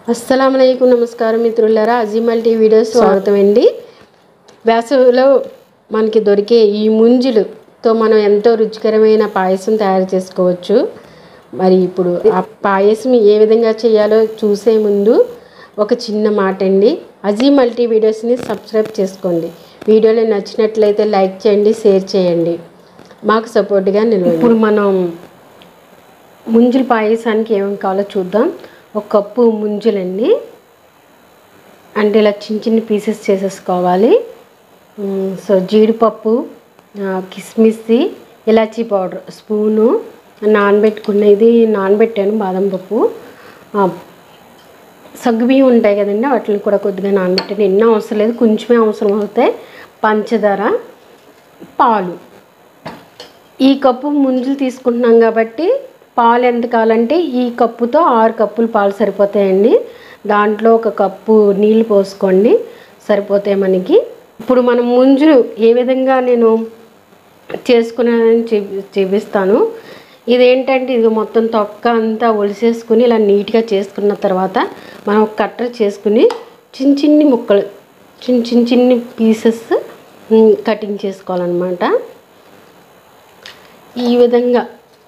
అస్సలం నమస్కారం మిత్రులారా అజీమల్టీ వీడియోస్ స్వాగతం అండి వేసవిలో మనకి దొరికే ఈ ముంజులతో మనం ఎంతో రుచికరమైన పాయసం తయారు చేసుకోవచ్చు మరి ఇప్పుడు ఆ పాయసం ఏ విధంగా చేయాలో చూసే ముందు ఒక చిన్న మాట అండి అజీ మల్టీ వీడియోస్ని సబ్స్క్రైబ్ చేసుకోండి వీడియోలు నచ్చినట్లయితే లైక్ చేయండి షేర్ చేయండి మాకు సపోర్ట్గా నిలవండి ఇప్పుడు మనం ముంజుల పాయసానికి ఏమేమి కావాలో చూద్దాం ఒక కప్పు ముంజులండి అంటే ఇలా చిన్న చిన్న పీసెస్ చేసేసుకోవాలి ఉమ్, సో జీడిపప్పు ఆ, కిస్మిస్ ఇలాచీ పౌడర్ స్పూను నానబెట్టుకునేది నానబెట్టాను బాదం పప్పు ఆ, సగ్గుబియ్యం ఉంటాయి కదండి వాటిని కూడా కొద్దిగా నానబెట్టాను ఎన్నో అవసరం లేదు కొంచెమే అవసరం అవుతాయి పంచదార పాలు ఈ కప్పు ముంజులు తీసుకుంటున్నాం కాబట్టి పాలు ఎంత కావాలంటే ఈ కప్పుతో ఆరు కప్పులు పాలు సరిపోతాయండి దాంట్లో ఒక కప్పు నీళ్ళు పోసుకోండి సరిపోతాయి మనకి ఇప్పుడు మనం ముంజులు ఏ విధంగా నేను చేసుకున్నానని చూపి చూపిస్తాను ఇదేంటంటే ఇది మొత్తం తొక్క అంతా ఒలిసేసుకుని ఇలా నీట్గా చేసుకున్న తర్వాత మనం ఒక కట్టర్ చేసుకుని చిన్న చిన్ని ముక్కలు చిన్న చిన్న చిన్ని పీసెస్ కటింగ్ చేసుకోవాలన్నమాట ఈ విధంగా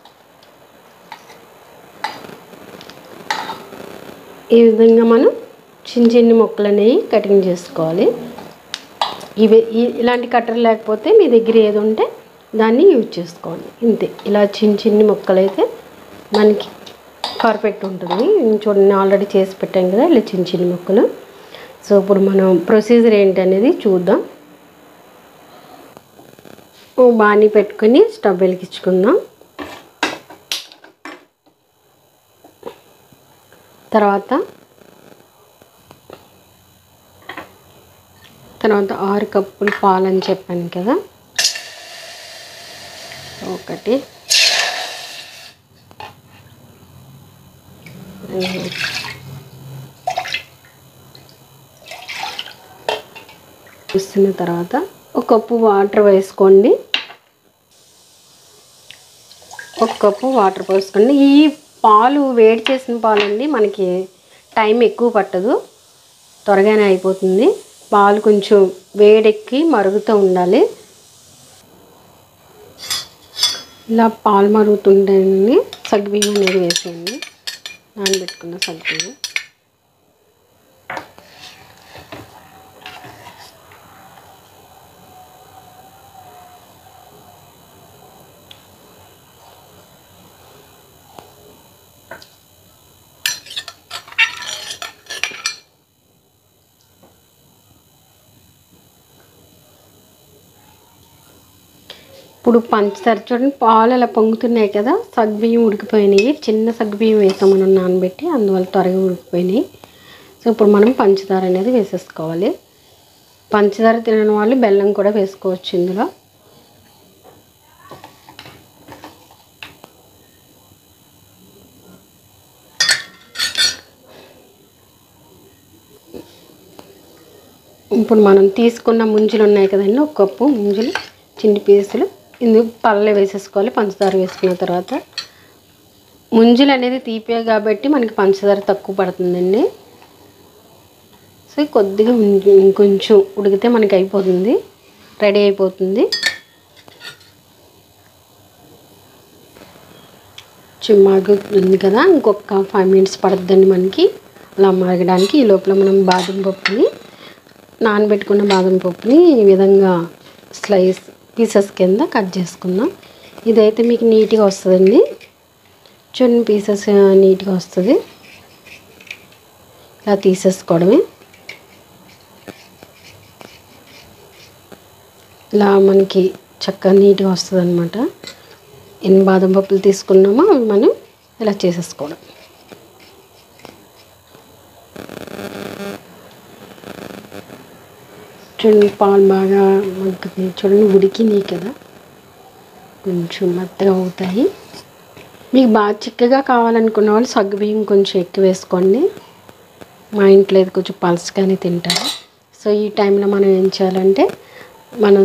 ఈ విధంగా మనం చిన్న చిన్న ముక్కలు అనేవి కటింగ్ చేసుకోవాలి ఇవి ఈ- ఇలాంటి కట్టర్ లేకపోతే మీ దగ్గర ఏది ఉంటే దాన్ని యూజ్ చేసుకోండి ఇంతే ఇలా చిన్న చిన్ని ముక్కలు అయితే మనకి పర్ఫెక్ట్ ఉంటుంది చూడండి ఆల్రెడీ చేసి పెట్టాం కదా ఇలా చిన్న చిన్న ముక్కలు సో ఇప్పుడు మనం ప్రొసీజర్ ఏంటి అనేది చూద్దాం ఓ బాణీ పెట్టుకొని స్టవ్ వెలిగించుకుందాం తర్వాత తర్వాత ఆరు కప్పులు పాలని చెప్పాను కదా ఒకటి రెండు. వేసిన తర్వాత ఒక కప్పు వాటర్ వేసుకోండి ఒక కప్పు వాటర్ పోసుకోండి ఈ పాలు వేడి చేసిన పాలండి మనకి టైం ఎక్కువ పట్టదు త్వరగానే అయిపోతుంది పాలు కొంచెం వేడెక్కి మరుగుతూ ఉండాలి ఇలా పాలు మరుగుతుంటేనే సగ్గుబియ్యం అనేది వేసేయండి నానబెట్టుకున్న సగ్గుబియ్యం ఇప్పుడు పంచదార చూడండి పాలు అలా పొంగుతున్నాయి కదా సగ్గుబియ్యం ఉడికిపోయినాయి చిన్న సగ్గుబియ్యం వేసాం మనం నానబెట్టి అందువల్ల త్వరగా ఉడికిపోయినాయి సో ఇప్పుడు మనం పంచదార అనేది వేసేసుకోవాలి పంచదార తినని వాళ్ళు బెల్లం కూడా వేసుకోవచ్చు ఇందులో ఇప్పుడు మనం తీసుకున్న ముంజులు ఉన్నాయి కదండి ఒక కప్పు ముంజులు చిన్ని పీసులు ఇందుకు పళ్ళే వేసేసుకోవాలి పంచదార వేసుకున్న తర్వాత ముంజులు అనేది తీపే కాబట్టి మనకి పంచదార తక్కువ పడుతుందండి సో కొద్దిగా ఉంచి- ఇంకొంచెం ఉడికితే మనకి అయిపోతుంది రెడీ అయిపోతుంది కొంచెం మరుగుతుంది కదా ఇంకొక ఫైవ్ మినిట్స్ పడుతుందండి మనకి అలా మరగడానికి ఈ లోపల మనం బాదం పప్పుని నానబెట్టుకున్న బాదం పప్పుని ఈ విధంగా స్లైస్ పీసెస్ కింద కట్ చేసుకుందాం ఇదైతే మీకు నీట్గా వస్తుందండి చిన్న పీసెస్ నీట్గా వస్తుంది ఇలా తీసేసుకోవడమే ఇలా మనకి చక్కగా నీట్గా వస్తుంది అనమాట ఎన్ని బాదం పప్పులు తీసుకున్నామో అవి మనం ఇలా చేసేసుకోవడం చూడండి పాలు బాగా మగ్గుతుంది చూడండి ఉడికినాయి కదా కొంచెం మెత్తగా అవుతాయి మీకు బాగా చిక్కగా కావాలనుకున్న వాళ్ళు సగ్గుబియ్యం కొంచెం ఎక్కువ వేసుకోండి మా ఇంట్లో ఇది కొంచెం పలసగానే తింటారు సో ఈ టైంలో మనం ఏం చేయాలంటే మనం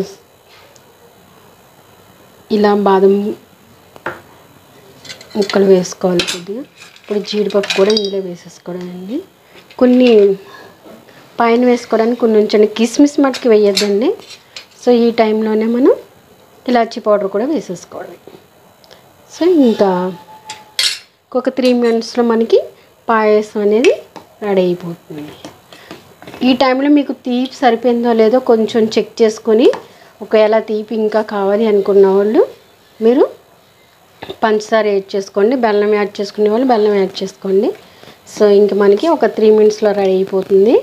ఇలా బాదం ముక్కలు వేసుకోవాలి కొద్దిగా ఇప్పుడు జీడిపప్పు కూడా ఇందులో వేసేసుకోవడం అండి కొన్ని పైన వేసుకోవడానికి కొన్ని ఉంచండి కిస్మిస్ మట్టుకి వేయొద్దండి సో ఈ టైంలోనే మనం ఇలాచీ పౌడర్ కూడా వేసేసుకోవడం సో ఇంకా ఒక త్రీ మినిట్స్లో మనకి పాయసం అనేది రెడీ అయిపోతుంది ఈ టైంలో మీకు తీపి సరిపోయిందో లేదో కొంచెం చెక్ చేసుకొని ఒకవేళ తీపి ఇంకా కావాలి అనుకున్న వాళ్ళు మీరు పంచదార యాడ్ చేసుకోండి బెల్లం యాడ్ చేసుకునే వాళ్ళు బెల్లం యాడ్ చేసుకోండి సో ఇంక మనకి ఒక త్రీ మినిట్స్లో రెడీ అయిపోతుంది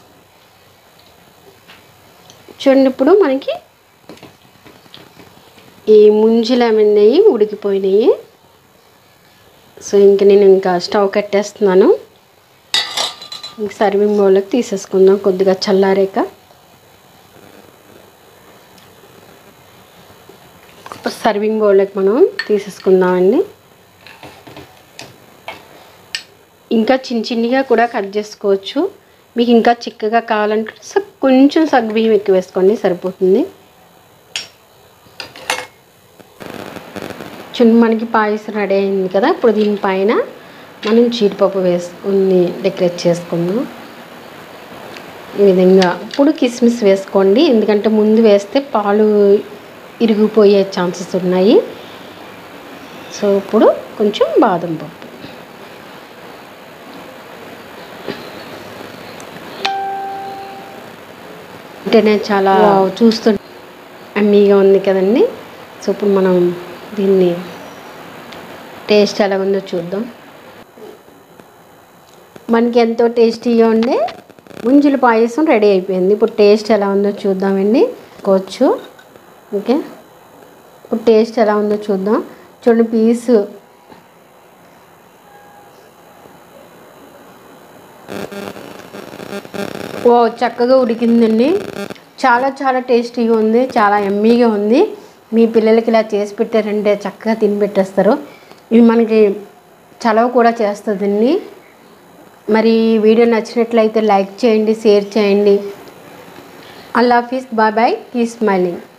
చూడండి ఇప్పుడు మనకి ఈ ముంజులు ఏమైనాయి ఉడికిపోయినాయి సో ఇంక నేను ఇంకా స్టవ్ కట్టేస్తున్నాను ఇంక సర్వింగ్ బౌల్లోకి తీసేసుకుందాం కొద్దిగా చల్లారాక సర్వింగ్ బౌల్లోకి మనం తీసేసుకుందామండి ఇంకా చిన్న చిన్నగా కూడా కట్ చేసుకోవచ్చు మీకు ఇంకా చిక్కగా కావాలంటే స- కొంచెం సగ్గుబియ్యం ఎక్కువ వేసుకోండి సరిపోతుంది చిన్న మనకి పాయసం రెడీ అయింది కదా ఇప్పుడు దీనిపైన మనం జీడిపప్పు వేసుకుని డెకరేట్ చేసుకుందాం ఈ విధంగా ఇప్పుడు కిస్మిస్ వేసుకోండి ఎందుకంటే ముందు వేస్తే పాలు ఇరిగిపోయే ఛాన్సెస్ ఉన్నాయి సో ఇప్పుడు కొంచెం బాదం పప్పు అంటేనే చాలా చూస్తూ అమ్మీగా ఉంది కదండి సో ఇప్పుడు మనం దీన్ని టేస్ట్ ఎలా ఉందో చూద్దాం మనకి ఎంతో టేస్టీగా ఉండే ముంజుల పాయసం రెడీ అయిపోయింది ఇప్పుడు టేస్ట్ ఎలా ఉందో చూద్దామండి కోవచ్చు ఓకే ఇప్పుడు టేస్ట్ ఎలా ఉందో చూద్దాం చూడండి పీసు ఓ చక్కగా ఉడికిందండి చాలా చాలా టేస్టీగా ఉంది చాలా ఎమ్మీగా ఉంది మీ పిల్లలకి ఇలా చేసి పెట్టారంటే చక్కగా తిని పెట్టేస్తారు ఇది మనకి చలవ కూడా చేస్తుందండి మరి ఈ వీడియో నచ్చినట్లయితే లైక్ చేయండి షేర్ చేయండి అల్లా హాఫీస్ బాయ్ బాయ్ కీ స్మైలింగ్